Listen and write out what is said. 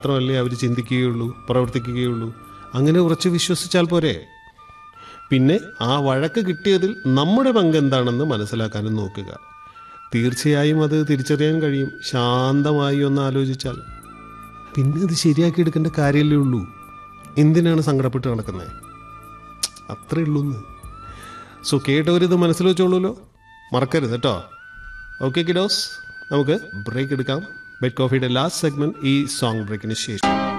മാത്രമല്ലേ അവർ ചിന്തിക്കുകയുള്ളൂ പ്രവർത്തിക്കുകയുള്ളൂ അങ്ങനെ ഉറച്ചു വിശ്വസിച്ചാൽ പോരെ പിന്നെ ആ വഴക്ക് കിട്ടിയതിൽ നമ്മുടെ പങ്ക് എന്താണെന്ന് മനസ്സിലാക്കാനും നോക്കുക തീർച്ചയായും അത് തിരിച്ചറിയാൻ കഴിയും ശാന്തമായി ഒന്ന് ആലോചിച്ചാൽ പിന്നെ അത് ശരിയാക്കി എടുക്കേണ്ട കാര്യമല്ലേ ഉള്ളൂ എന്തിനാണ് സങ്കടപ്പെട്ട് നടക്കുന്നത് അത്രേ ഉള്ളൂ സോ കേട്ടവരിത് മനസ്സിൽ വെച്ചോളൂല്ലോ മറക്കരുത് കേട്ടോ ഓക്കെ കിഡോസ് നമുക്ക് ബ്രേക്ക് എടുക്കാം ബെഡ് കോഫിയുടെ ലാസ്റ്റ് സെഗ്മെന്റ് ഈ സോങ് ബ്രേക്കിന് ശേഷം